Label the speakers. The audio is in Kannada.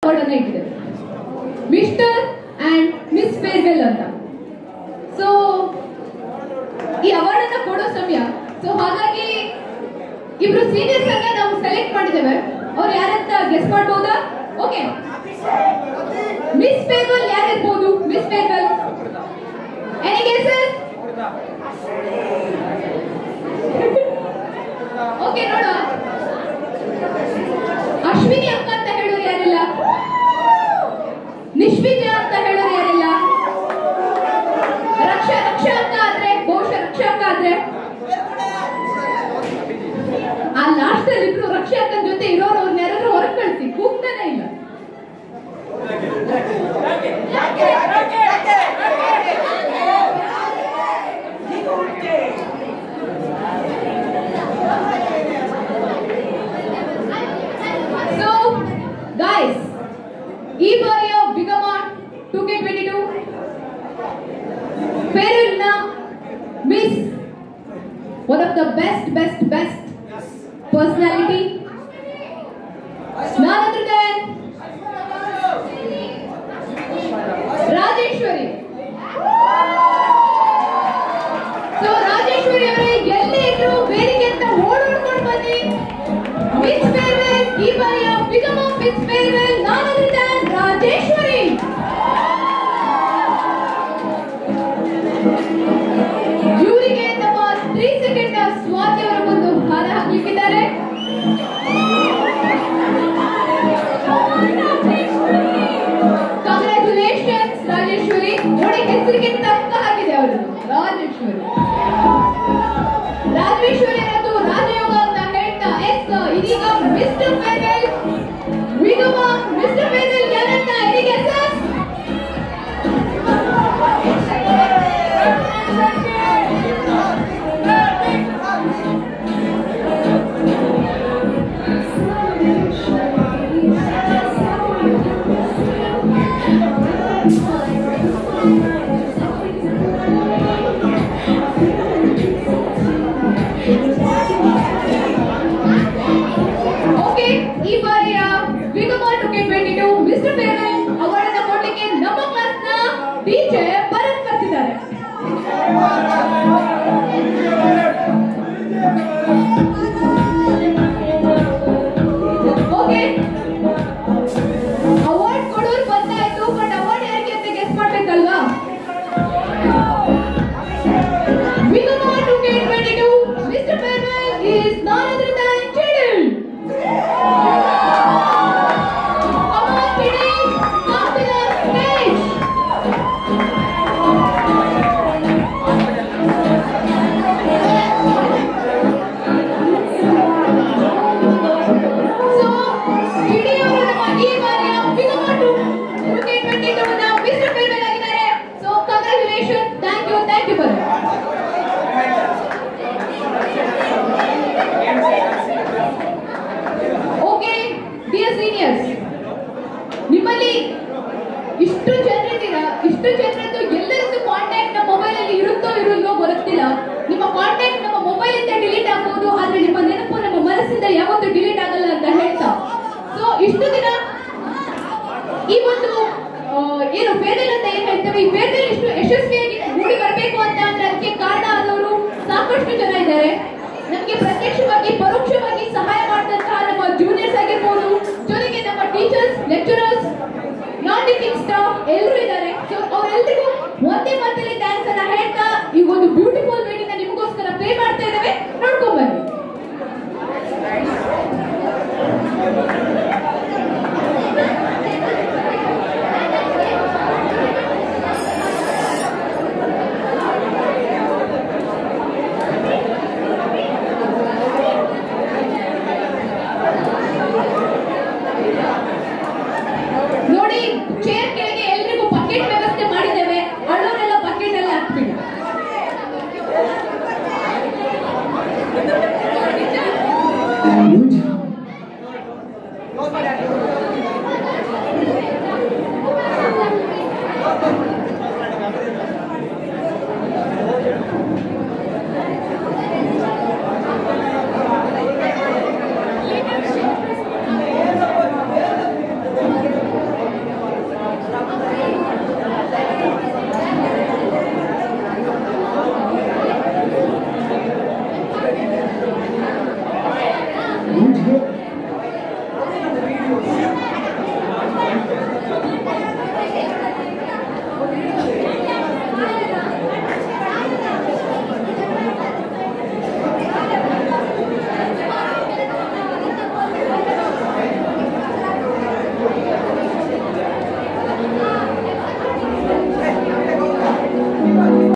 Speaker 1: ಅವಾರ್ಡ್ ಅನ್ನ ಇಟ್ಟಿದ್ದಾರೆ ಮಿಸ್ಟರ್ ಅಂಡ್ ಮಿಸ್ ಫೇರ್ವೆಲ್ ಅಂತ ಸೊ ಈ ಅವಾರ್ಡ್ ಅನ್ನ ಕೊಡೋ ಸಮಯ ಸೊ ಹಾಗಾಗಿ ಇಬ್ರು ಸೀನಿಯರ್ಸ್ ಅನ್ನ ನಾವು ಸೆಲೆಕ್ಟ್ ಮಾಡಿದ್ದೇವೆ ಅವ್ರು ಯಾರಂತ ಗೆಸ್ ಮಾಡ್ಬೋದಾ ಓಕೆ ಮಿಸ್ ಫೇರ್ವೆಲ್ ಯಾರಿರ್ಬೋದು miss farewell any guesses okay ನೋಡುವ ಅಶ್ವಿನಿ ಅಕ್ಕ ಅಂತ ಹೇಳೋರು ಯಾರಿಲ್ಲ ನಿಶ್ವಿಜಾ ಅಂತ ಹೇಳೋರು ಯಾರಿಲ್ಲ ರಕ್ಷಾ ರಕ್ಷಾ ಅಕ್ಕ ಆದ್ರೆ ಬಹುಶಃ ರಕ್ಷಾ ಅಕ್ಕ ಆದ್ರೆ ಆ ಲಾಸ್ಟ್ ಅಲ್ಲಿ ಇಬ್ರು ರಕ್ಷಾ ಅಕ್ಕನ ಜೊತೆ ಇರೋರು ಅವ್ರನ್ನ ಯಾರಾದ್ರೂ ಹೊರಗೆ ಕಳಿಸಿ ಕೂಗ್ತಾನೆ ಇಲ್ಲ ಸೊ ಗೈಸ್ ಈ ಬಾರಿಯ ಬಿಗಮಾನ್ ಟೂ ಕೆ ಟ್ವೆಂಟಿ ಟೂ ಫೇರಲ್ನ miss one of the best best best personality none other than Rajeshwari so Rajeshwari ಅವರೇ ಎಲ್ಲಿ ಇದ್ರು ಬೇರೆಗೆ ಅಂತ ಓಡೋಡ್ಕೊಂಡು ಬನ್ನಿ ಮಿಸ್ ಫೇರ್ವೆಲ್ ಈ ಬಾರಿಯ ಬಿಗಮ್ of miss farewell none other than Rajeshwari ಇವರಿಗೆ ನಮ್ಮ ತ್ರೀ ಸೆಕೆಂಡ್ ಸ್ವಾತಿ ಅವರ ಒಂದು ಹಾರ ಹಾಕ್ಲಿಕ್ಕಿದ್ದಾರೆ ಕಂಗ್ರ್ಯಾಚುಲೇಷನ್ಸ್ ರಾಜೇಶ್ವರಿ ನೋಡಿ ಹೆಸರಿಗೆ ತಕ್ಕ ಹಾಕಿದೆ ಅವರು ರಾಜೇಶ್ವರಿ ರಾಜೇಶ್ವರಿ ಅನ್ನೋದು ರಾಜಯೋಗ ಅಂತ ಹೇಳ್ತಾ ಎಸ್ ಇದೀಗ mister farewell Vigama mister farewell ಯಾರಂತ ಇದೀಗ ಸರ್ ಓಕೆ ಈ ಬಾರಿಯ Vigama two K twenty two mister farewell award ಅನ್ನ ಕೊಡ್ಲಿಕ್ಕೆ ನಮ್ಮ ಕ್ಲಾಸ್ ನ ಡಿಜೆ ಭರತ್ ಬರ್ತಿದ್ದಾರೆ ಓಕೆ ಅವಾರ್ಡ್ ಕೊಡೋರು ಬಂದಾಯ್ತು ಬಟ್ ಅವಾರ್ಡ್ ಯಾರಿಗೆ ಅಂತ ಗೆಸ್ ಮಾಡ್ಬೇಕಲ್ವಾ Vigama two K twenty two mister farewell is none other than ಚಿಡಿಲ್ Come on, Chidi, come to the stage. So, Chidi ಅವರು ನಮ್ಮ ಈ ಬಾರಿಯ Vigama two K twenty two ನ ಮಿಸ್ಟರ್ ಫೇರ್ವೆಲ್ ಆಗಿದ್ದಾರೆ so congratulation thank you thank you ಬರ್ ಓಕೆ ಡಿಯರ್ ಸೀನಿಯರ್ಸ್ ನಿಮ್ಮಲ್ಲಿ ಇಷ್ಟು ಜನರಿದ್ದೀರಾ ಇಷ್ಟು ಜನರದ್ದು ಎಲ್ಲರದ್ದು ಕಾಂಟ್ಯಾಕ್ಟ್ ನಮ್ಮ ಮೊಬೈಲ್ ಅಲ್ಲಿ ಇರುತ್ತೋ ಇರುತ್ತೋ ಗೊತ್ತಿಲ್ಲ ನಿಮ್ಮ ಕಾಂಟ್ಯಾಕ್ಟ್ ನಮ್ಮ ಮೊಬೈಲ್ ಇಂದ ಡಿಲೀಟ್ ಆಗ್ಬೋದು ಆದ್ರೆ ನಿಮ್ಮ ನೆನಪು ನಮ್ಮ ಮನಸ್ಸಿಂದ ಯಾವತ್ತೂ ಡಿಲೀಟ್ ಆಗಲ್ಲ ಅಂತ ಹೇಳ್ತಾ ಸೊ ಇಷ್ಟು ದಿನ ಈ ಒಂದು ಆ, ಏನು ಫೇರ್ವೆಲ್ ಅಂತ ಏನ್ ಹೇಳ್ತೇವೆ ಈ ಫೇರ್ವೆಲ್ ಇಷ್ಟು ಯಶಸ್ವಿಯಾಗಿ ಮೂಡಿ ಬರಬೇಕು ಅಂತ ಅಂದ್ರೆ ಅದಕ್ಕೆ ಕಾರಣ ಆದವರು ಸಾಕಷ್ಟು ಜನ ಇದ್ದಾರೆ ನಮಗೆ ಪ್ರತ್ಯಕ್ಷವಾಗಿ ಪರೋಕ್ಷವಾಗಿ ಸಹಾಯ ಮಾಡಿದಂತಹ ನಮ್ಮ ಜೂನಿಯರ್ಸ್ ಆಗಿರ್ಬೋದು ಜೊತೆಗೆ ನಮ್ಮ teachers lecturers non teaching staff ಎಲ್ಲರೂ